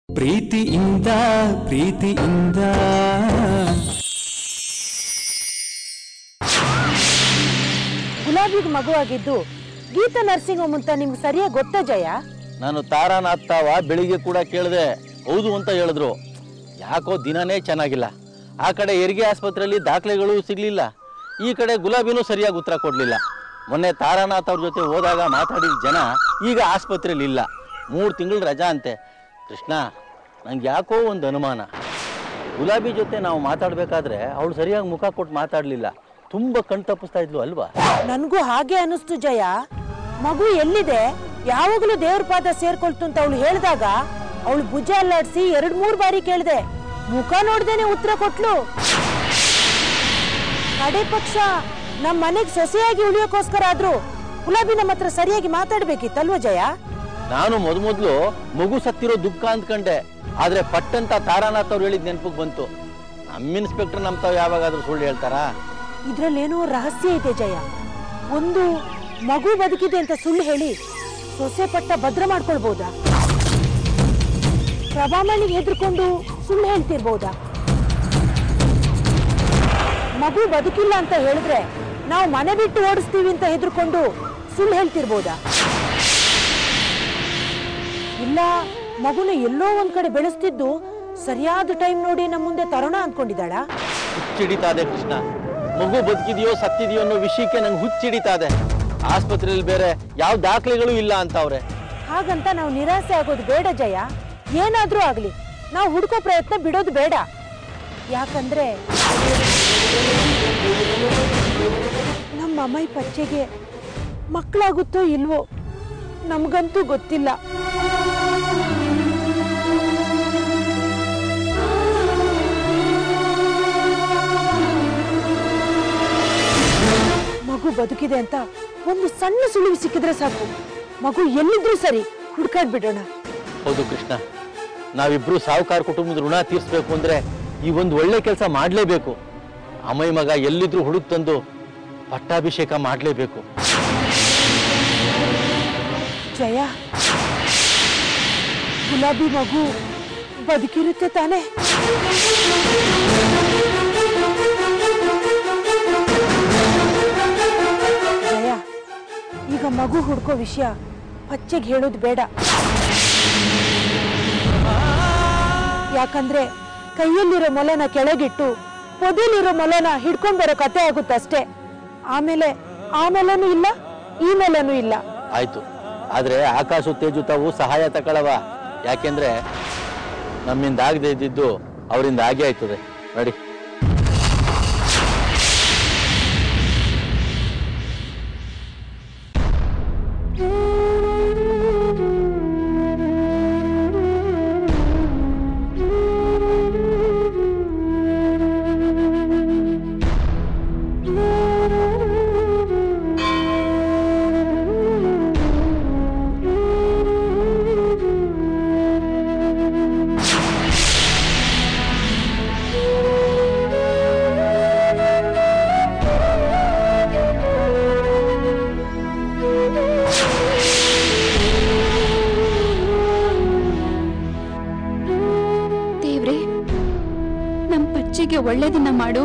ಪ್ರೀತಿಯಿಂದ ಪ್ರೀತಿಯಿಂದ ಗುಲಾಬಿಗೆ ಮಗುವಾಗಿದ್ದು ಗೀತಾ ನರ್ಸಿಂಗ್ ಹೋಮ್ ಅಂತ ನಿಮ್ಗೆ ಸರಿಯಾಗಿ ಗೊತ್ತಾ ಜಯ ನಾನು ತಾರಾನಾಥ್ ತಾವ ಬೆಳಿಗ್ಗೆ ಕೂಡ ಕೇಳಿದೆ ಹೌದು ಅಂತ ಹೇಳಿದ್ರು ಯಾಕೋ ದಿನನೇ ಚೆನ್ನಾಗಿಲ್ಲ ಆ ಕಡೆ ಹೆರಿಗೆ ಆಸ್ಪತ್ರೆಯಲ್ಲಿ ದಾಖಲೆಗಳು ಸಿಗ್ಲಿಲ್ಲ ಈ ಕಡೆ ಗುಲಾಬಿನೂ ಸರಿಯಾಗಿ ಉತ್ತರ ಕೊಡಲಿಲ್ಲ ಮೊನ್ನೆ ತಾರಾನಾಥ್ ಅವ್ರ ಜೊತೆ ಹೋದಾಗ ಮಾತಾಡಿದ ಜನ ಈಗ ಆಸ್ಪತ್ರೆಯಲ್ಲಿ ಇಲ್ಲ ಮೂರು ತಿಂಗಳು ರಜಾ ಅಂತೆ ಕೃಷ್ಣ ನಂಗೆ ಯಾಕೋ ಒಂದು ಅನುಮಾನ ಗುಲಾಬಿ ಜೊತೆ ನಾವು ಮಾತಾಡಬೇಕಾದ್ರೆ ಅವಳು ಸರಿಯಾಗಿ ಮುಖ ಕೊಟ್ಟು ಮಾತಾಡಲಿಲ್ಲ ತುಂಬ ಕಣ್ ತಪ್ಪಿಸ್ತಾ ಇದ್ಲು ಅಲ್ವಾ ನನಗೂ ಹಾಗೆ ಅನಿಸ್ತು ಜಯ ಮಗು ಎಲ್ಲಿದೆ ಯಾವಾಗಲೂ ದೇವ್ರ ಪಾದ ಸೇರ್ಕೊಳ್ತು ಅಂತ ಅವಳು ಹೇಳಿದಾಗ ಅವಳು ಭುಜ ಅಲ್ಲಾಡ್ಸಿ ಎರಡ್ ಮೂರ್ ಬಾರಿ ಕೇಳಿದೆ ಮುಖ ನೋಡ್ದೇನೆ ಉತ್ತರ ಕೊಟ್ಲು ಕಡೆ ಪಕ್ಷ ನಮ್ ಮನೆಗ್ ಸೊಸೆಯಾಗಿ ಉಳಿಯೋಕೋಸ್ಕರ ಆದ್ರೂ ಗುಲಾಬಿ ನಮ್ಮ ಹತ್ರ ಸರಿಯಾಗಿ ಮಾತಾಡ್ಬೇಕಿತ್ತಲ್ವ ಜಯ ನಾನು ಮೊದಲು ಮಗು ಸತ್ತಿರೋ ದುಃಖ ಅಂದ್ಕೊಂಡೆ ಆದ್ರೆ ಪಟ್ಟಂತ ತಾರಾನಾಥ್ ಅವ್ರು ಹೇಳಿದ ನೆನಪಿಗೆ ಬಂತು ನಮ್ಮ ಇನ್ಸ್ಪೆಕ್ಟರ್ ನಮ್ಮ ತಾವ್ ಯಾವಾಗಾದ್ರೂ ಸುಳ್ಳು ಹೇಳ್ತಾರಾ ಇದ್ರಲ್ಲೇನೋ ರಹಸ್ಯ ಇದೆ ಜಯ ಒಂದು ಮಗು ಬದುಕಿದೆ ಅಂತ ಸುಳ್ಳು ಹೇಳಿ ಸೊಸೆ ಪಟ್ಟ ಭದ್ರ ಮಾಡ್ಕೊಳ್ಬಹುದಾ ಪ್ರಭಾಮಣಿಗೆ ಹೆದರ್ಕೊಂಡು ಸುಳ್ಳು ಹೇಳ್ತಿರ್ಬೋದಾ ಮಗು ಬದುಕಿಲ್ಲ ಅಂತ ಹೇಳಿದ್ರೆ ನಾವು ಮನೆ ಬಿಟ್ಟು ಓಡಿಸ್ತೀವಿ ಅಂತ ಹೆದರ್ಕೊಂಡು ಸುಳ್ಳು ಹೇಳ್ತಿರ್ಬೋದಾ ಇಲ್ಲ ಮಗುನ ಎಲ್ಲೋ ಒಂದ್ ಕಡೆ ಬೆಳೆಸ್ತಿದ್ದು ಸರಿಯಾದ ಟೈಮ್ ನೋಡಿ ನಮ್ಮ ಮುಂದೆ ತರೋಣ ಅಂದ್ಕೊಂಡಿದ್ದಾಳಾ ಹುಚ್ಚಿಡಿತಾ ಇದೆ ಕೃಷ್ಣ ಮಗು ಬದುಕಿದೆಯೋ ಸತ್ತಿದೆಯೋ ಅನ್ನೋ ವಿಷಯಕ್ಕೆ ನಂಗೆ ಹುಚ್ಚಿಡಿತಾ ಇದೆ ಆಸ್ಪತ್ರೆಯಲ್ಲಿ ಬೇರೆ ಯಾವ ದಾಖಲೆಗಳು ಇಲ್ಲ ಅಂತ ಅವ್ರೆ ಹಾಗಂತ ನಾವು ನಿರಾಸೆ ಆಗೋದು ಬೇಡ ಜಯ ಏನಾದ್ರೂ ಆಗ್ಲಿ ನಾವು ಹುಡುಕೋ ಪ್ರಯತ್ನ ಬಿಡೋದು ಬೇಡ ಯಾಕಂದ್ರೆ ನಮ್ಮ ಅಮ್ಮೈ ಪಚ್ಚೆಗೆ ಮಕ್ಕಳಾಗುತ್ತೋ ಇಲ್ವೋ ನಮಗಂತೂ ಗೊತ್ತಿಲ್ಲ ಮಗು ಬದುಕಿದೆ ಅಂತ ಒಂದು ಸಣ್ಣ ಸುಳಿವು ಸಿಕ್ಕಿದ್ರೆ ಸಾಕು ಮಗು ಎಲ್ಲಿದ್ರೂ ಸರಿ ಹುಡ್ಕಾಡ್ ಬಿಡೋಣ ಹೌದು ಕೃಷ್ಣ ನಾವಿಬ್ರು ಸಾಹುಕಾರ ಕುಟುಂಬದ ಋಣ ತೀರಿಸ್ಬೇಕು ಅಂದ್ರೆ ಈ ಒಂದು ಒಳ್ಳೆ ಕೆಲಸ ಮಾಡಲೇಬೇಕು ಅಮ್ಮಯ್ಯ ಮಗ ಎಲ್ಲಿದ್ರು ಹುಡುಕ್ ತಂದು ಪಟ್ಟಾಭಿಷೇಕ ಮಾಡಲೇಬೇಕು ಜಯ ಗುಲಾಬಿ ಮಗು ಬದುಕಿರುತ್ತೆ ತಾನೆ ಜಯ ಈಗ ಮಗು ಹುಡ್ಕೋ ವಿಷಯ ಪಚ್ಚೆಗೆ ಹೇಳೋದು ಬೇಡ ಯಾಕಂದ್ರೆ ಕೈಯಲ್ಲಿರೋ ಮೊಲನ ಕೆಳಗಿಟ್ಟು ಪೊದೆಲಿರೋ ಮೊಲನ ಹಿಡ್ಕೊಂಡ್ ಬರೋ ಕತೆ ಆಗುತ್ತಷ್ಟೇ ಆಮೇಲೆ ಆಮೇಲೂ ಇಲ್ಲ ಈ ಮೇಲೂ ಇಲ್ಲ ಆಯ್ತು ಆದ್ರೆ ಆಕಾಶ ತೇಜು ತಾವು ಸಹಾಯ ತಗೊಳವ ಯಾಕೆಂದ್ರೆ ನಮ್ಮಿಂದ ಆಗದೆ ಇದ್ದಿದ್ದು ಅವರಿಂದ ಆಗೇ ಆಯ್ತದೆ ನೋಡಿ ದೇವ್ರೆ ನಮ್ ಪಚ್ಚಿಗೆ ಒಳ್ಳೇದನ್ನ ಮಾಡು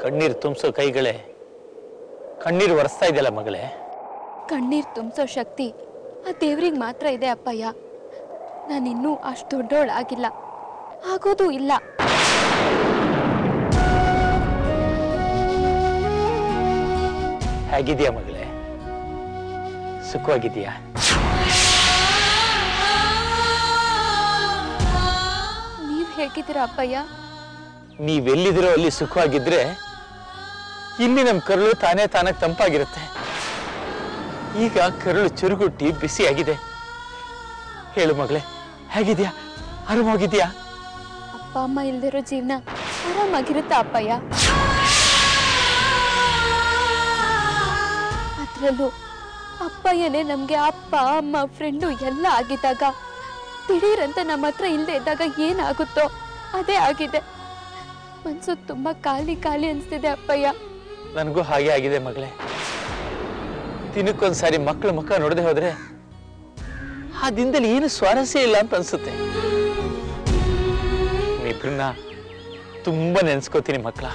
ಕಣ್ಣೀರು ತುಂಬಿಸೋ ಕೈಗಳೇ ಕಣ್ಣೀರು ಒರೆಸ್ತಾ ಇದೆಯಲ್ಲ ಮಗಳೇ ಕಣ್ಣೀರ್ ತುಂಬಿಸೋ ಶಕ್ತಿ ಆ ದೇವ್ರಿಗೆ ಮಾತ್ರ ಇದೆ ಅಪ್ಪಯ್ಯ ನಾನಿನ್ನೂ ಅಷ್ಟು ದೊಡ್ಡೋಳಾಗಿಲ್ಲ ಆಗೋದು ಇಲ್ಲ ಹೇಗಿದೆಯಾ ಮಗಳೇ ಸುಖವಾಗಿದೆಯಾ ನೀವ್ ಹೇಗಿದ್ದೀರಾ ಅಪ್ಪಯ್ಯ ನೀವೆಲ್ಲಿದಿರೋ ಅಲ್ಲಿ ಸುಖವಾಗಿದ್ರೆ ಇಲ್ಲಿ ನಮ್ಮ ಕರುಳು ತಾನೇ ತಾನಾಗಿ ತಂಪಾಗಿರುತ್ತೆ ಈಗ ಕರುಳು ಚುರುಗುಟ್ಟಿ ಬಿಸಿಯಾಗಿದೆ ಹೇಳು ಮಗಳೇ ಹೇಗಿದ್ಯಾ ಆರಾಮಾಗಿದ್ಯಾ ಅಪ್ಪ ಅಮ್ಮ ಇಲ್ದಿರೋ ಜೀವನ ಆರಾಮಾಗಿರುತ್ತಾ ಅಪ್ಪಯ್ಯ ಅದ್ರಲ್ಲೂ ಅಪ್ಪಯ್ಯನೇ ನಮ್ಗೆ ಅಪ್ಪ ಅಮ್ಮ ಫ್ರೆಂಡು ಎಲ್ಲ ಆಗಿದ್ದಾಗ ದಿಢೀರಂತ ನಮ್ಮ ಹತ್ರ ಇಲ್ಲದೆ ಇದ್ದಾಗ ಏನಾಗುತ್ತೋ ಅದೇ ಆಗಿದೆ ಮನ್ಸು ತುಂಬಾ ಖಾಲಿ ಖಾಲಿ ಅನ್ಸ್ತಿದೆ ಅಪ್ಪಯ್ಯ ನನಗೂ ಹಾಗೆ ಆಗಿದೆ ಮಗಳೇ ದಿನಕ್ಕೊಂದ್ಸಾರಿ ಮಕ್ಕಳ ಮುಖ ನೋಡದೆ ಹೋದ್ರೆ ಆ ದಿನದಲ್ಲಿ ಏನು ಸ್ವಾರಸ್ಯ ಇಲ್ಲ ಅಂತ ಅನ್ಸುತ್ತೆ ಇಬ್ರನ್ನ ತುಂಬಾ ನೆನ್ಸ್ಕೋತೀನಿ ಮಕ್ಕಳ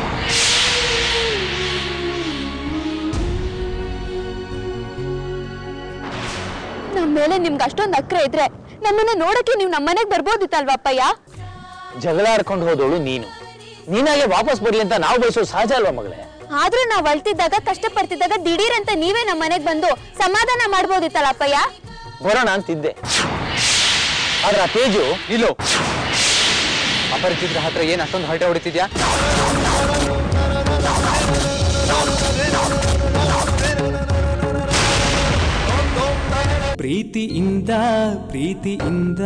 ನಮ್ಮ ಮೇಲೆ ನಿಮ್ಗೆ ಅಷ್ಟೊಂದು ಅಕ್ರೆ ಇದ್ರೆ ನಮ್ಮನ್ನ ನೋಡಕ್ಕೆ ನೀವು ನಮ್ಮನೆಗೆ ಬರ್ಬೋದಿತ್ತಲ್ವಾ ಅಪ್ಪಯ್ಯ ಜಗಳ ಆಡ್ಕೊಂಡು ಹೋದವಳು ನೀನು ನೀನಾಗೆ ವಾಪಸ್ ಬರ್ಲಿ ಅಂತ ನಾವು ಬಯಸೋ ಸಹಜ ಅಲ್ವಾ ಮಗಳೇ ಆದ್ರೂ ನಾವ್ ಅಳ್ತಿದ್ದಾಗ ಕಷ್ಟಪಡ್ತಿದ್ದಾಗ ದಿಢೀರ್ ಅಂತ ನೀವೇ ನಮ್ಮ ಮನೆಗ್ ಬಂದು ಸಮಾಧಾನ ಮಾಡ್ಬೋದಿತ್ತಲ್ಲ ಅಪ್ಪಯ್ಯ ಬರೋಣ ಅಂತಿದ್ದೆ ಆದ್ರೆ ಆ ತೇಜು ನಿಲ್ಲು ಅಪರಿಚಿತರ ಹತ್ರ ಏನ್ ಅಷ್ಟೊಂದು ಹರಟೆ ಹೊಡಿತಿದ್ಯಾ ಪ್ರೀತಿಯಿಂದ ಪ್ರೀತಿಯಿಂದ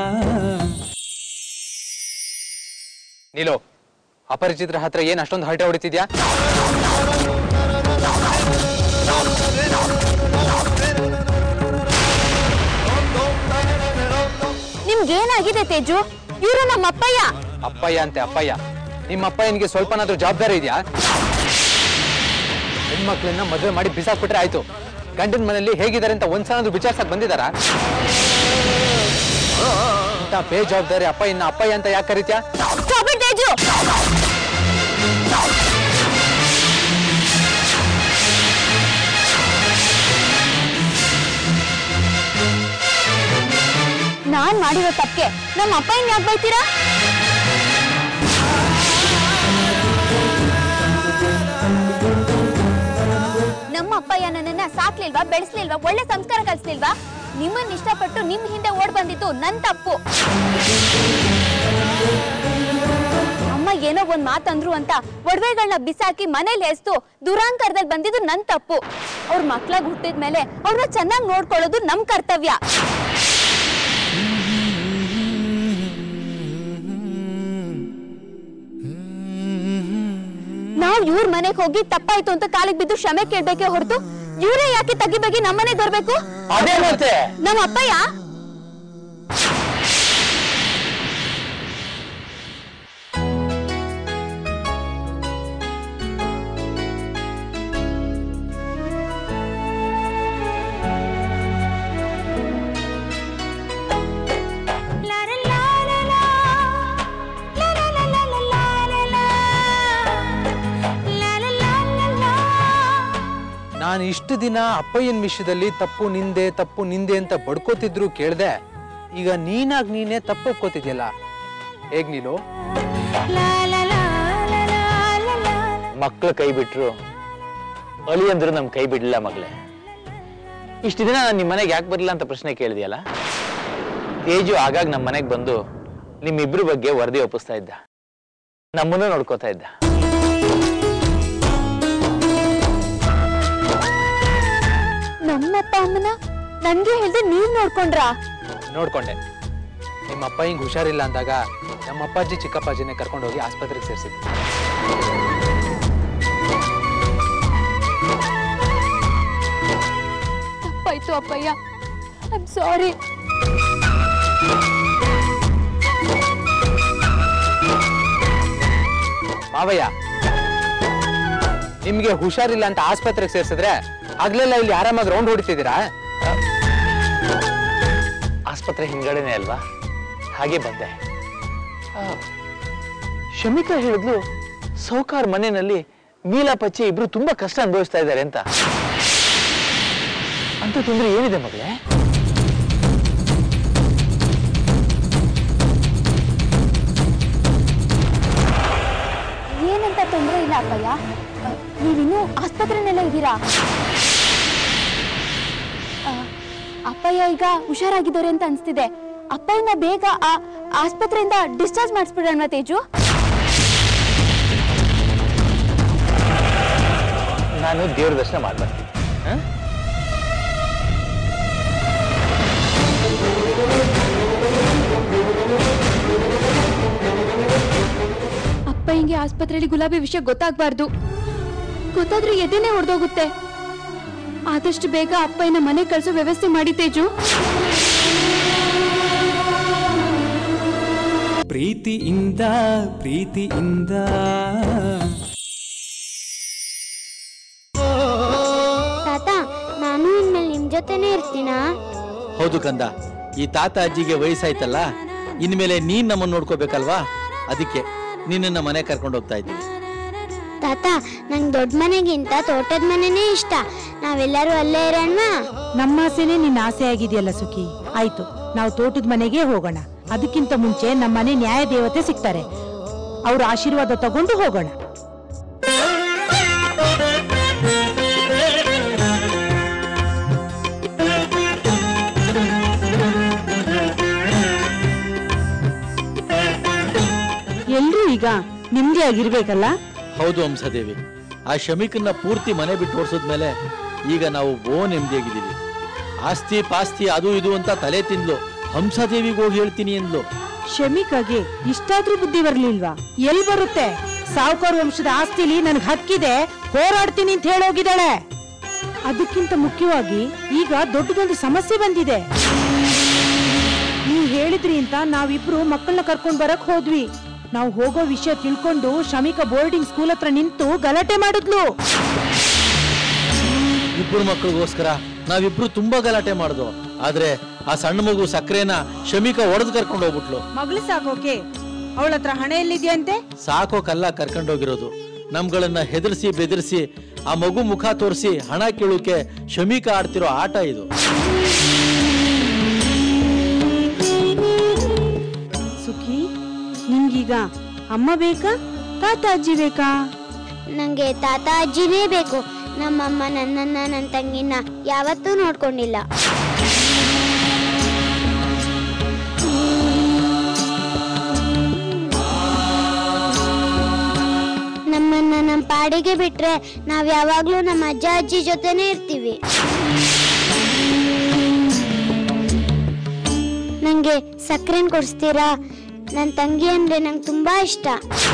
ನಿಲ್ಲು ಅಪರಿಚಿತರ ಹತ್ರ ಏನ್ ಅಷ್ಟೊಂದು ಹರಟೆ ಹೊಡಿತಿದ್ಯಾ ನಿಮ್ಗೆ ಏನಾಗಿದೆ ತೇಜು ಇವರು ನಮ್ಮ ಅಪ್ಪಯ್ಯ ಅಪ್ಪಯ್ಯ ಅಂತೆ ಅಪ್ಪಯ್ಯ ನಿಮ್ಮ ಅಪ್ಪಯ್ಯನಿಗೆ ಸ್ವಲ್ಪನಾದ್ರೂ ಜವಾಬ್ದಾರಿ ಇದೆಯಾ ಹೆಣ್ಮಕ್ಳನ್ನ ಮದುವೆ ಮಾಡಿ ಬಿಸಾಕ್ಬಿಟ್ರೆ ಆಯ್ತು ಗಂಡನ ಮನೆಯಲ್ಲಿ ಹೇಗಿದ್ದಾರೆ ಅಂತ ಒಂದ್ಸಲ ವಿಚಾರ್ಸಕ್ ಬಂದಿದಾರ ಇಂಥ ಬೇಜವಾಬ್ದಾರಿ ಅಪ್ಪಯ್ಯನ ಅಪ್ಪಯ್ಯ ಅಂತ ಯಾಕೆ ಕರಿತ್ಯಾ Stop it, ತೇಜು ನಾನ್ ಮಾಡಿರೋ ತಪ್ಪೆ ನಮ್ಮ ಅಪ್ಪಯ್ಯನ್ ಯಾಕೆ ಬೈತೀರಾ ನಮ್ಮ ಅಪ್ಪಯ್ಯ ನನ್ನನ್ನ ಸಾಕ್ಲಿಲ್ವಾ ಬೆಳೆಸ್ಲಿಲ್ವಾ ಒಳ್ಳೆ ಸಂಸ್ಕಾರ ಕಲಿಸ್ಲಿಲ್ವಾ ನಿಮ್ಮನ್ನ ಇಷ್ಟಪಟ್ಟು ನಿಮ್ ಹಿಂದೆ ಓಡ್ ಬಂದಿದ್ದು ನನ್ ತಪ್ಪು ಅಮ್ಮ ಏನೋ ಒಂದ್ ಮಾತಂದ್ರು ಅಂತ ಒಡವೆಗಳನ್ನ ಬಿಸಾಕಿ ಮನೇಲಿ ಎಸ್ತು ದುರಾಂಕಾರದಲ್ಲಿ ಬಂದಿದ್ದು ನನ್ ತಪ್ಪು ಅವ್ರ ಮಕ್ಳಾಗ್ ಹುಟ್ಟಿದ್ಮೇಲೆ ಅವ್ರನ್ನ ಚೆನ್ನಾಗಿ ನೋಡ್ಕೊಳ್ಳೋದು ನಮ್ ಕರ್ತವ್ಯ ನಾವ್ ಇವ್ರ ಮನೆಗ್ ಹೋಗಿ ತಪ್ಪಾಯ್ತು ಅಂತ ಕಾಲಿಗೆ ಬಿದ್ದು ಕ್ಷಮೆ ಕೇಳ್ಬೇಕೆ ಹೊರತು ಇವರೇ ಯಾಕೆ ತಗ್ಗಿಬಗ್ಗಿ ನಮ್ಮನೆಗ್ ಬರ್ಬೇಕು ಅದೇ ಮತ್ತೆ ನಮ್ಮ ಅಪ್ಪಯ್ಯ ನಾನು ಇಷ್ಟು ದಿನ ಅಪ್ಪಯ್ಯನ ವಿಷಯದಲ್ಲಿ ತಪ್ಪು ನಿಂದೆ ತಪ್ಪು ನಿಂದೆ ಅಂತ ಬಡ್ಕೋತಿದ್ರು ಕೇಳ್ದೆ ಈಗ ನೀನಾಗ್ ನೀನೇ ತಪ್ಪು ಒಪ್ಕೋತಿದ್ಯಲ್ಲ ಹೇಗ್ ನೀನು ಮಕ್ಕಳು ಕೈ ಬಿಟ್ರು ಅಳಿಯಂದ್ರು ನಮ್ ಕೈ ಬಿಡ್ಲಿಲ್ಲ ಮಗಳೇ ಇಷ್ಟು ದಿನ ನಾನು ನಿಮ್ಮ ಮನೆಗೆ ಯಾಕೆ ಬರಲಿಲ್ಲ ಅಂತ ಪ್ರಶ್ನೆ ಕೇಳಿದ್ಯಲ್ಲ ತೇಜು ಆಗಾಗ ನಮ್ಮ ಮನೆಗೆ ಬಂದು ನಿಮ್ಮಿಬ್ರ ಬಗ್ಗೆ ವರದಿ ಒಪ್ಪಿಸ್ತಾ ಇದ್ದ ನಮ್ಮನ್ನು ನೋಡ್ಕೋತಾ ಇದ್ದ ನಮ್ಮಪ್ಪ ಅಮ್ಮನ ನನ್ಗೆ ಹೇಳ್ದೆ ನೀವ್ ನೋಡ್ಕೊಂಡ್ರಾ ನೋಡ್ಕೊಂಡೆ ನಿಮ್ಮ ಅಪ್ಪ ಹಿಂಗ್ ಹುಷಾರಿಲ್ಲ ಅಂದಾಗ ನಮ್ಮ ಅಪ್ಪಾಜಿ ಚಿಕ್ಕಪ್ಪಾಜಿನೇ ಕರ್ಕೊಂಡು ಹೋಗಿ ಆಸ್ಪತ್ರೆಗೆ ಸೇರಿಸಿದ್ವಿ ತಪ್ಪಾಯ್ತು ಅಪ್ಪಯ್ಯ ಐ ಸಾರಿ ಮಾವಯ್ಯ ನಿಮ್ಗೆ ಹುಷಾರಿಲ್ಲ ಅಂತ ಆಸ್ಪತ್ರೆಗೆ ಸೇರ್ಸಿದ್ರೆ ಆಗ್ಲೆಲ್ಲ ಇಲ್ಲಿ ಆರಾಮಾಗಿ ರೌಂಡ್ ಹೊಡಿತಿದ್ದೀರಾ ಆಸ್ಪತ್ರೆ ಹಿಂಗಡೆನೆ ಅಲ್ವಾ ಹಾಗೆ ಬಂದೆ ಆ, ಶಮಿಕಾ ಹೇಳಿದ್ಲು ಸೌಕಾರ್ ಮನೆಯಲ್ಲಿ ಮೀಲಾ ಪಚ್ಚಿ ಇಬ್ರು ತುಂಬಾ ಕಷ್ಟ ಅನುಭವಿಸ್ತಾ ಇದ್ದಾರೆ ಅಂತ ಅಂತ ತೊಂದ್ರೆ ಏನಿದೆ ಮಗಳೇ ಏನಂತ ತೊಂದರೆ ಇಲ್ಲ ಅಪ್ಪಯ್ಯ ಅ, ನೀವಿನ್ನೂ ಆಸ್ಪತ್ರೆನಲ್ಲೇ ಇದ್ದೀರಾ ಅ, ಅಪ್ಪಯ್ಯ ಈಗ ಹುಷಾರಾಗಿದ್ದಾರೆ ಅಂತ ಅನ್ಸ್ತಿದೆ ಅಪ್ಪಯ್ಯನ ಬೇಗ ಆ ಆಸ್ಪತ್ರೆಯಿಂದ ಡಿಸ್ಚಾರ್ಜ್ ಮಾಡಿಸ್ಬಿಡೋಣ ತೇಜು ನಾನು ದೇವ್ರ ದರ್ಶನ ಮಾಡ್ಬರ್ತೀನಿ ಹ? ಅಪ್ಪಯ್ಯಂಗೆ ಆಸ್ಪತ್ರೆಯಲ್ಲಿ ಗುಲಾಬಿ ವಿಷಯ ಗೊತ್ತಾಗ್ಬಾರ್ದು ಗೊತ್ತಾದ್ರೆ ಎದೆನೆ ಹೊಡೆದೋಗುತ್ತೆ ಆದಷ್ಟು ಬೇಗ ಅಪ್ಪಯ್ಯನ ಮನೆ ಕಳ್ಸೋ ವ್ಯವಸ್ಥೆ ಮಾಡಿ ತೇಜು ಪ್ರೀತಿಯಿಂದ ಪ್ರೀತಿಯಿಂದ ತಾತ ನಾನು ಇನ್ಮೇಲೆ ನಿಮ್ ಜೊತೆನೇ ಇರ್ತೀನಾ ಹೌದು ಕಂದ ಈ ತಾತ ಅಜ್ಜಿಗೆ ವಯಸ್ಸಾಯ್ತಲ್ಲ ಇನ್ಮೇಲೆ ನೀನ್ ನಮ್ಮನ್ನ ನೋಡ್ಕೋಬೇಕಲ್ವಾ ಅದಕ್ಕೆ ನಿನ್ನನ್ನ ಮನೆ ಕರ್ಕೊಂಡು ಹೋಗ್ತಾ ಇದ್ದೀನಿ ತಾತ ನಂಗೆ ದೊಡ್ಡ ಮನೆಗಿಂತ ತೋಟದ ಮನೆನೇ ಇಷ್ಟ ನಾವೆಲ್ಲರೂ ಅಲ್ಲೇ ಇರೋಣ ನಮ್ಮ ಆಸೆನೇ ನಿನ್ನ ಆಸೆ ಆಗಿದೆಯಲ್ಲ ಸುಖಿ ಆಯ್ತು ನಾವು ತೋಟದ ಮನೆಗೆ ಹೋಗೋಣ ಅದಕ್ಕಿಂತ ಮುಂಚೆ ನಮ್ಮ ಮನೆ ನ್ಯಾಯ ದೇವತೆ ಸಿಗ್ತಾರೆ ಅವ್ರ ಆಶೀರ್ವಾದ ತಗೊಂಡು ಹೋಗೋಣ ಎಲ್ರೂ ಈಗ ನಿಮ್ದೇ ಆಗಿರ್ಬೇಕಲ್ಲ ಹೌದು ಹಂಸದೇವಿ ಆ ಶಮಿಕನ್ನ ಪೂರ್ತಿ ಮನೆ ಬಿಟ್ಟು ಓಡಿಸಿದ್ಮೇಲೆ ಈಗ ನಾವು ಬೋ ನೆಮ್ಮದಿಯಾಗಿದ್ದೀವಿ ಆಸ್ತಿ ಪಾಸ್ತಿ ಅದು ಇದು ಅಂತ ತಲೆ ತಿಂದ್ಲು ಹಂಸದೇವಿಗೆ ಹೋಗಿ ಹೇಳ್ತೀನಿ ಎಂದ್ಲು ಶಮಿಕಾಗೆ ಇಷ್ಟಾದ್ರೂ ಬುದ್ಧಿ ಬರ್ಲಿಲ್ವಾ ಎಲ್ ಬರುತ್ತೆ ಸಾವುಕಾರ ವಂಶದ ಆಸ್ತಿಲಿ ನನ್ಗೆ ಹಕ್ಕಿದೆ ಹೋರಾಡ್ತೀನಿ ಅಂತ ಹೇಳೋಗಿದ್ದಾಳೆ ಅದಕ್ಕಿಂತ ಮುಖ್ಯವಾಗಿ ಈಗ ದೊಡ್ಡದೊಂದು ಸಮಸ್ಯೆ ಬಂದಿದೆ ನೀವು ಹೇಳಿದ್ರಿ ಅಂತ ನಾವಿಬ್ರು ಮಕ್ಕಳನ್ನ ಕರ್ಕೊಂಡ್ ಬರಕ್ ಹೋದ್ವಿ ನಾವು ಹೋಗೋ ವಿಷಯ ತಿಳ್ಕೊಂಡು ಶಮಿಕ ಬೋರ್ಡಿಂಗ್ ಸ್ಕೂಲ್ ಹತ್ರ ನಿಂತು ಗಲಾಟೆ ಮಾಡಿದ್ಲು ಇಬ್ಬರು ಮಕ್ಕಳಿಗೋಸ್ಕರ ನಾವಿಬ್ರು ತುಂಬಾ ಗಲಾಟೆ ಮಾಡ್ದು ಆದ್ರೆ ಆ ಸಣ್ಣ ಮಗು ಸಕ್ಕರೆನ ಶಮಿಕ ಒಡೆದು ಕರ್ಕೊಂಡು ಹೋಗ್ಬಿಟ್ಲು ಮಗಳು ಸಾಕೋಕೆ ಅವಳ ಹತ್ರ ಹಣ ಎಲ್ಲಿದ್ಯಂತೆ ಸಾಕೋಕಲ್ಲ ಕರ್ಕೊಂಡೋಗಿರೋದು ನಮ್ಗಳನ್ನ ಹೆದರ್ಸಿ ಬೆದರ್ಸಿ ಆ ಮಗು ಮುಖ ತೋರಿಸಿ ಹಣ ಕೇಳೋಕೆ ಶಮಿಕ ಆಡ್ತಿರೋ ಆಟ ಇದು ಸುಖಿ ನಿಮ್ಗೀಗ ಅಮ್ಮ ಬೇಕಾ ತಾತ ಅಜ್ಜಿ ಬೇಕಾ ನಂಗೆ ತಾತ ಅಜ್ಜಿನೇ ಬೇಕು ನಮ್ಮಮ್ಮ ನನ್ನನ್ನ ನನ್ನ ತಂಗಿನ ಯಾವತ್ತೂ ನೋಡ್ಕೊಂಡಿಲ್ಲ ನಮ್ಮನ್ನ ನಮ್ಮ ಪಾಡಿಗೆ ಬಿಟ್ರೆ ನಾವ್ ಯಾವಾಗ್ಲೂ ನಮ್ಮ ಅಜ್ಜ ಅಜ್ಜಿ ಜೊತೆನೇ ಇರ್ತೀವಿ ನಂಗೆ ಸಕ್ಕರೆನ್ ಕೊಡಿಸ್ತೀರಾ ನನ್ನ ತಂಗಿ ಅಂದ್ರೆ ನಂಗೆ ತುಂಬಾ ಇಷ್ಟ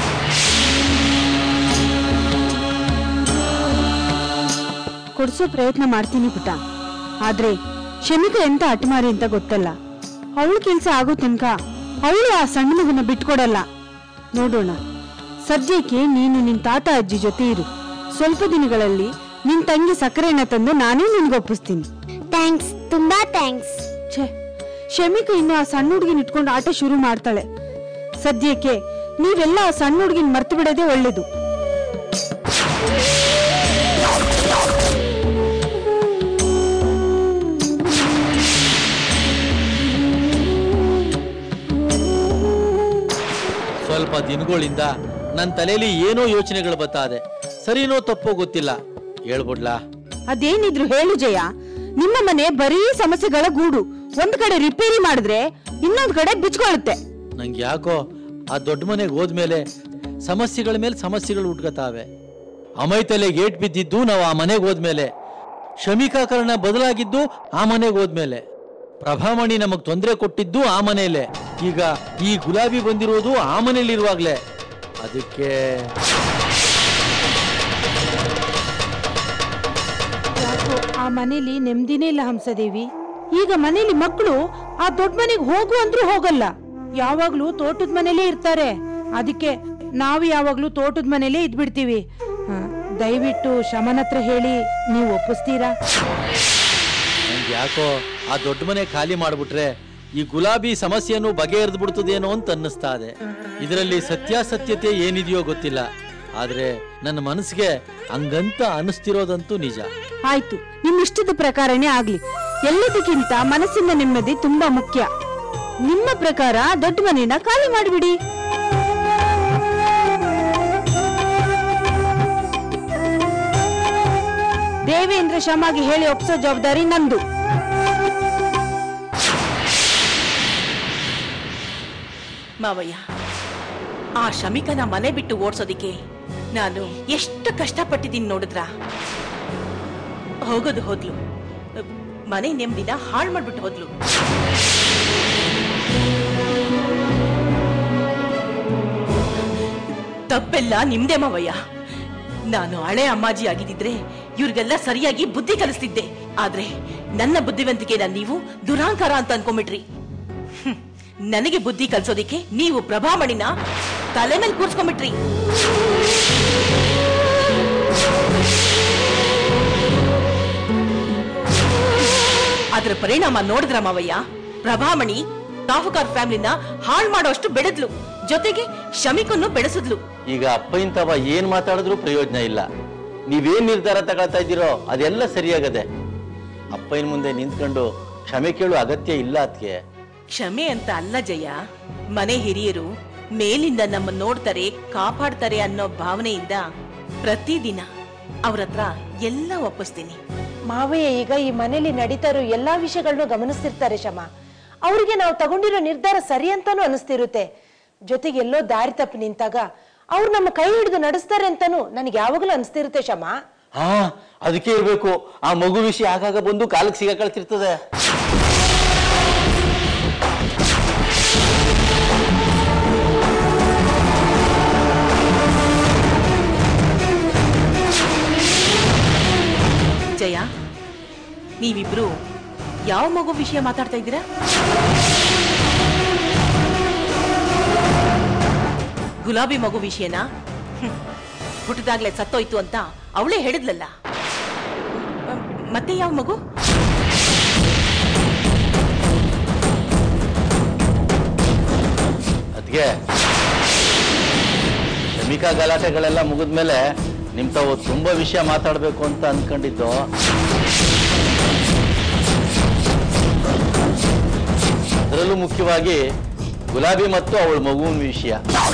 ಕೊಡ್ಸೋ ಪ್ರಯತ್ನ ಮಾಡ್ತೀನಿ ಪುಟ ಆದ್ರೆ ಶಮಿಕ ಎಂತ ಹಠಮಾರಿ ಅಂತ ಗೊತ್ತಲ್ಲ ಅವಳ ಕೆಲ್ಸ ಆಗೋ ತನಕ ಅವಳು ಆ ಸಣ್ಣ ಮಗನ ಬಿಟ್ಕೊಡಲ್ಲ ನೋಡೋಣ ಸದ್ಯಕ್ಕೆ ನೀನು ನಿನ್ ತಾತ ಅಜ್ಜಿ ಜೊತೆ ಇರು ಸ್ವಲ್ಪ ದಿನಗಳಲ್ಲಿ ನಿನ್ ತಂಗಿ ಸಕ್ಕರೆನ ತಂದು ನಾನೇ ನಿನ್ಗೊಪ್ಪಿಸ್ತೀನಿ ಥ್ಯಾಂಕ್ಸ್ ತುಂಬಾ ಥ್ಯಾಂಕ್ಸ್ ಛೇ ಶಮಿಕ ಇನ್ನು ಆ ಸಣ್ಣ ಹುಡುಗಿನ ಇಟ್ಕೊಂಡು ಆಟ ಶುರು ಮಾಡ್ತಾಳೆ ಸದ್ಯಕ್ಕೆ ನೀವೆಲ್ಲ ಆ ಸಣ್ಣ ಹುಡುಗಿನ ಮರ್ತು ಬಿಡೋದೇ ಒಳ್ಳೇದು ಸ್ವಲ್ಪ ದಿನಗಳಿಂದ ನನ್ನ ತಲೆಯಲ್ಲಿ ಏನೋ ಯೋಚನೆಗಳು ಬರ್ತಾದೆ ಸರಿನೋ ತಪ್ಪೋ ಗೊತ್ತಿಲ್ಲ ಹೇಳ್ಬಿಡ್ಲಾ ಅದೇನಿದ್ರು ಹೇಳು ಜಯ ನಿಮ್ಮ ಮನೆ ಬರೀ ಸಮಸ್ಯೆಗಳ ಗೂಡು ಒಂದ್ ಕಡೆ ರಿಪೇರಿ ಮಾಡಿದ್ರೆ ಇನ್ನೊಂದ್ ಕಡೆ ಬಿಚ್ಕೊಳ್ಳುತ್ತೆ ನಂಗೆ ಯಾಕೋ ಆ ದೊಡ್ಡ ಮನೆಗೆ ಹೋದ್ಮೇಲೆ ಸಮಸ್ಯೆಗಳ ಮೇಲೆ ಸಮಸ್ಯೆಗಳು ಉಟ್ಕೋತಾವೆ ಅಮೈತಲೆ ಗೇಟ್ ಬಿದ್ದಿದ್ದು ನಾವು ಆ ಮನೆಗೆ ಹೋದ್ಮೇಲೆ ಶಮಿಕಾಕರಣ ಬದಲಾಗಿದ್ದು ಆ ಮನೆಗೆ ಹೋದ್ಮೇಲೆ ಪ್ರಭಾಮಣಿ ನಮಗ್ ತೊಂದರೆ ಕೊಟ್ಟಿದ್ದು ಆ ಮನೆಯಲ್ಲೇ ಈಗ ಈ ಗುಲಾಬಿ ಬಂದಿರೋದು ಆ ಮನೆಯಲ್ಲಿರುವಾಗ್ಲೇ ಅದಕ್ಕೆ ಯಾಕೋ ಆ ಮನೇಲಿ ನೆಮ್ಮದಿನೇ ಇಲ್ಲ ಹಂಸದೇವಿ ಈಗ ಮನೇಲಿ ಮಕ್ಕಳು ಆ ದೊಡ್ಡ ಮನೆಗೆ ಹೋಗು ಅಂದ್ರೂ ಹೋಗಲ್ಲ ಯಾವಾಗ್ಲೂ ತೋಟದ ಮನೇಲೇ ಇರ್ತಾರೆ ಅದಕ್ಕೆ ನಾವು ಯಾವಾಗ್ಲೂ ತೋಟದ ಮನೇಲೇ ಇದ್ಬಿಡ್ತೀವಿ ಆ, ದಯವಿಟ್ಟು ಶಮನ್ ಹತ್ರ ಹೇಳಿ ನೀವು ಒಪ್ಪಿಸ್ತೀರಾ ನಂಗೆ ಯಾಕೋ ಆ ದೊಡ್ಡ ಮನೆ ಖಾಲಿ ಮಾಡ್ಬಿಟ್ರೆ ಈ ಗುಲಾಬಿ ಸಮಸ್ಯೆಯನ್ನು ಬಗೆಹರಿದು ಬಿಡ್ತದೇನೋ ಅಂತ ಅನ್ನಿಸ್ತಾ ಇದೆ ಇದರಲ್ಲಿ ಸತ್ಯಾಸತ್ಯತೆ ಏನಿದೆಯೋ ಗೊತ್ತಿಲ್ಲ ಆದ್ರೆ ನನ್ನ ಮನಸ್ಸಿಗೆ ಹಂಗಂತ ಅನಿಸ್ತಿರೋದಂತೂ ನಿಜ ಆಯ್ತು ನಿಮ್ ಇಷ್ಟದ ಪ್ರಕಾರನೇ ಆಗ್ಲಿ ಎಲ್ಲದಕ್ಕಿಂತ ಮನಸ್ಸಿನ ನೆಮ್ಮದಿ ತುಂಬಾ ಮುಖ್ಯ ನಿಮ್ಮ ಪ್ರಕಾರ ದೊಡ್ಡ ಮನೆನ ಖಾಲಿ ಮಾಡಿಬಿಡಿ ದೇವೇಂದ್ರ ಶಮಾಗಿ ಹೇಳಿ ಒಪ್ಸೋ ಜವಾಬ್ದಾರಿ ನಂದು ಮಾವಯ್ಯ ಆ ಶಮಿಕನ ಮನೆ ಬಿಟ್ಟು ಓಡ್ಸೋದಿಕ್ಕೆ ನಾನು ಎಷ್ಟು ಕಷ್ಟಪಟ್ಟಿದ್ದೀನಿ ನೋಡಿದ್ರ ಹೋಗೋದು ಹೋದ್ಲು ಮನೆ ನೆಮ್ಮದಿನ ಹಾಳು ಮಾಡ್ಬಿಟ್ಟು ಹೋದ್ಲು ತಪ್ಪೆಲ್ಲ ನಿಮ್ದೇ ಮಾವಯ್ಯ ನಾನು ಹಳೆ ಅಮ್ಮಾಜಿ ಆಗಿದ್ದಿದ್ರೆ ಇವ್ರಿಗೆಲ್ಲ ಸರಿಯಾಗಿ ಬುದ್ಧಿ ಕಲಿಸ್ತಿದ್ದೆ ಆದ್ರೆ ನನ್ನ ಬುದ್ಧಿವಂತಿಕೆನ ನೀವು ದುರಾಂಕಾರ ಅಂತ ಅನ್ಕೊಂಬಿಟ್ರಿ ಹ್ಮ್. ನನಗೆ ಬುದ್ಧಿ ಕಲ್ಸೋದಿಕ್ಕೆ ನೀವು ಪ್ರಭಾಮಣಿನ ತಲೆ ಮೇಲೆ ಕೂರ್ಸ್ಕೊಂಡ್ಬಿಟ್ರಿ ಅದರ ಪರಿಣಾಮ ನೋಡಿದ್ರ ಮಾವಯ್ಯ ಪ್ರಭಾಮಣಿ ಸಾಹುಕಾರ್ ಫ್ಯಾಮಿಲಿನ ಹಾಳು ಮಾಡೋಷ್ಟು ಬೆಳೆದ್ಲು ಜೊತೆಗೆ ಶಮಿಕನ್ನು ಬೆಳೆಸಿದ್ಲು ಈಗ ಅಪ್ಪ ಇಂತವ ಏನ್ ಮಾತಾಡಿದ್ರು ಪ್ರಯೋಜನ ಇಲ್ಲ ನೀವೇನ್ ನಿರ್ಧಾರ ತಗೊಳ್ತಾ ಇದ್ದೀರೋ ಅದೆಲ್ಲ ಸರಿಯಾಗದೆ ಅಪ್ಪನ ಮುಂದೆ ನಿಂತ್ಕೊಂಡು ಕ್ಷಮೆ ಕೇಳು ಅಗತ್ಯ ಇಲ್ಲ ಅದಕ್ಕೆ ಕ್ಷಮೆ ಅಂತ ಅಲ್ಲ ಜಯ ಮನೆ ಹಿರಿಯರು ಮೇಲಿಂದ ನಮ್ಮ ನೋಡ್ತಾರೆ ಕಾಪಾಡ್ತಾರೆ ಅನ್ನೋ ಭಾವನೆಯಿಂದ ಪ್ರತಿದಿನ ಅವ್ರ ಹತ್ರ ಎಲ್ಲ ಒಪ್ಪಿಸ್ತೀನಿ ಮಾವಯ್ಯ ಈಗ ಈ ಮನೇಲಿ ನಡೀತಾ ಇರೋ ಎಲ್ಲಾ ವಿಷಯಗಳನ್ನು ಗಮನಿಸ್ತಿರ್ತಾರೆ ಶಮ ಅವರಿಗೆ ನಾವು ತಗೊಂಡಿರೋ ನಿರ್ಧಾರ ಸರಿ ಅಂತಾನು ಅನಿಸ್ತಿರುತ್ತೆ ಜೊತೆಗೆ ಎಲ್ಲೋ ದಾರಿ ತಪ್ಪಿ ನಿಂತಾಗ ಅವ್ರು ನಮ್ಮ ಕೈ ಹಿಡಿದು ನಡೆಸ್ತಾರೆ ಅಂತಾನು ನನಗೆ ಯಾವಾಗಲೂ ಅನಿಸ್ತಿರುತ್ತೆ ಶಮ ಹಾ ಅದಕ್ಕೆ ಇರ್ಬೇಕು ಆ ಮಗು ವಿಷಯ ಆಗಾಗ ಬಂದು ಕಾಲಕ್ಕೆ ಸಿಗಾಕಳ್ತಿರ್ತದೆ ಜಯ ನೀವಿಬ್ರು ಯಾವ ಮಗು ವಿಷಯ ಮಾತಾಡ್ತಾ ಇದ್ದೀರಾ ಗುಲಾಬಿ ಮಗು ವಿಷಯನಾ ಹ್ಮ್. ಹುಟ್ಟಿದಾಗ್ಲೇ ಸತ್ತೋಯ್ತು ಅಂತ ಅವಳೇ ಹೇಳಿದ್ಲಲ್ಲ ಮ್- ಮತ್ತೆ ಯಾವ ಮಗು ಅದಕ್ಕೆ ಶಮಿಕಾ ಗಲಾಟೆಗಳೆಲ್ಲ ಮುಗಿದ್ಮೇಲೆ ನಿಮ್ ತಾವು ತುಂಬಾ ವಿಷಯ ಮಾತಾಡ್ಬೇಕು ಅಂತ ಅನ್ಕೊಂಡಿದ್ದು ಅದರಲ್ಲೂ ಮುಖ್ಯವಾಗಿ ಗುಲಾಬಿ ಮತ್ತು ಅವಳ ಮಗುವಿನ ವಿಷಯ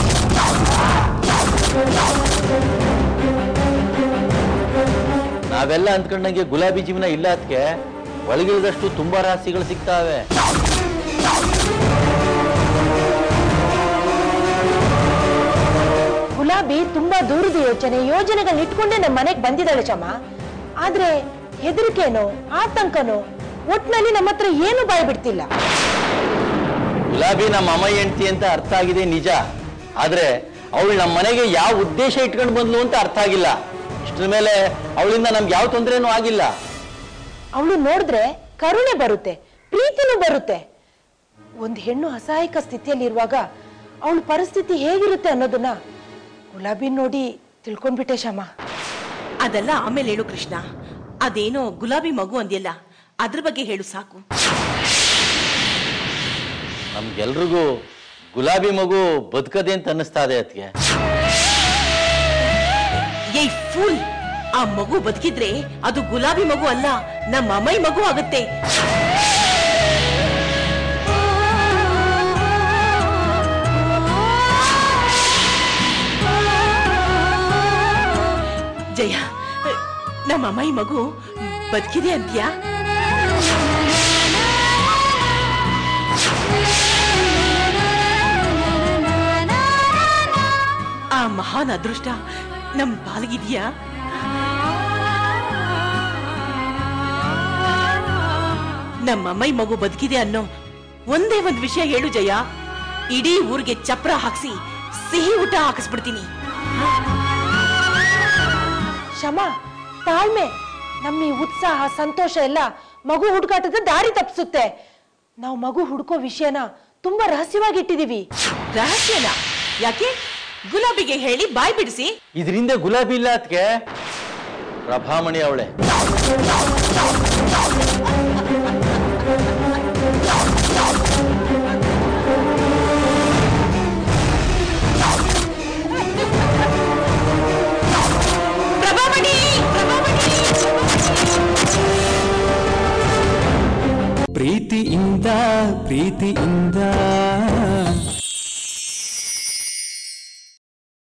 ನಾವೆಲ್ಲ ಅಂದ್ಕೊಂಡಂಗೆ ಗುಲಾಬಿ ಜೀವನ ಇಲ್ಲ ಅದಕ್ಕೆ ಒಳಗಿಳಿದಷ್ಟು ತುಂಬಾ ರಾಶಿಗಳು ಸಿಗ್ತಾವೆ ಗುಲಾಬಿ ತುಂಬಾ ದೂರದ ಯೋಚನೆ ಯೋಜನೆಗಳನ್ನ ಇಟ್ಕೊಂಡೇ ನಮ್ಮ ಮನೆಗೆ ಬಂದಿದ್ದಾಳೆ ಶಮ ಆದ್ರೆ ಹೆದರಿಕೆನೋ ಆತಂಕನೋ ಒಟ್ನಲ್ಲಿ ನಮ್ಮ ಹತ್ರ ಏನು ಬಾಯ್ ಬಿಡ್ತಿಲ್ಲ ಗುಲಾಬಿ ನಮ್ಮ ಅಮ್ಮ ಹೆಂಡತಿ ಅಂತ ಅರ್ಥ ಆಗಿದೆ ನಿಜ ಆದ್ರೆ ಅವಳು ನಮ್ಮ ಮನೆಗೆ ಯಾವ ಉದ್ದೇಶ ಇಟ್ಕೊಂಡು ಬಂದ್ಲು ಅಂತ ಅರ್ಥ ಆಗಿಲ್ಲ ಇಷ್ಟ್ರ ಮೇಲೆ ಅವಳಿಂದ ನಮ್ಗೆ ಯಾವ ತೊಂದರೆನೂ ಆಗಿಲ್ಲ ಅವಳು ನೋಡಿದ್ರೆ ಕರುಣೆ ಬರುತ್ತೆ ಪ್ರೀತಿನೂ ಬರುತ್ತೆ ಒಂದು ಹೆಣ್ಣು ಅಸಹಾಯಕ ಸ್ಥಿತಿಯಲ್ಲಿರುವಾಗ ಅವಳ ಪರಿಸ್ಥಿತಿ ಹೇಗಿರುತ್ತೆ ಅನ್ನೋದನ್ನ ಗುಲಾಬಿ ನೋಡಿ ತಿಳ್ಕೊಂಡ್ಬಿಟ್ಟೆ ಶಮ ಅದೆಲ್ಲ ಆಮೇಲೆ ಹೇಳು ಕೃಷ್ಣ ಅದೇನೋ ಗುಲಾಬಿ ಮಗು ಅಂದ್ಯಲ್ಲ ಅದ್ರ ಬಗ್ಗೆ ಹೇಳು ಸಾಕು ನಮ್ಗೆಲ್ರಿಗೂ ಗುಲಾಬಿ ಮಗು ಬದುಕದೆ ಅಂತ ಅನ್ನಿಸ್ತಾ ಇದೆ ಅದಕ್ಕೆ ಏಯ್ ಫೂಲ್ ಆ ಮಗು ಬದುಕಿದ್ರೆ ಅದು ಗುಲಾಬಿ ಮಗು ಅಲ್ಲ ನಮ್ಮ ಅಮ್ಮೈ ಮಗು ಆಗುತ್ತೆ ಜಯ ನಮ್ಮ ಅಮ್ಮೈ ಮಗು ಬದುಕಿದೆ ಅಂತ್ಯಾ ಆ ಮಹಾನ್ ಅದೃಷ್ಟ ನಮ್ ಪಾಲ್ಗಿದ್ಯಾ ನಮ್ಮ ಅಮ್ಮೈ ಮಗು ಬದುಕಿದೆ ಅನ್ನೋ ಒಂದೇ ಒಂದ್ ವಿಷಯ ಹೇಳು ಜಯ ಇಡೀ ಊರಿಗೆ ಚಪ್ರ ಹಾಕ್ಸಿ ಸಿಹಿ ಊಟ ಹಾಕಿಸ್ಬಿಡ್ತೀನಿ ಶಮ ತಾಳ್ಮೆ ನಮ್ಮ ಈ ಉತ್ಸಾಹ ಸಂತೋಷ ಎಲ್ಲ ಮಗು ಹುಡುಕಾಟದ ದಾರಿ ತಪ್ಪಿಸುತ್ತೆ ನಾವು ಮಗು ಹುಡುಕೋ ವಿಷಯನ ತುಂಬಾ ರಹಸ್ಯವಾಗಿ ಇಟ್ಟಿದೀವಿ ರಹಸ್ಯನ ಯಾಕೆ ಗುಲಾಬಿಗೆ ಹೇಳಿ ಬಾಯ್ ಬಿಡಿಸಿ ಇದರಿಂದ ಗುಲಾಬಿ ಇಲ್ಲ ಅದಕ್ಕೆ ಪ್ರಭಾಮಣಿ ಅವಳೆ ಪ್ರೀತಿಯಿಂದ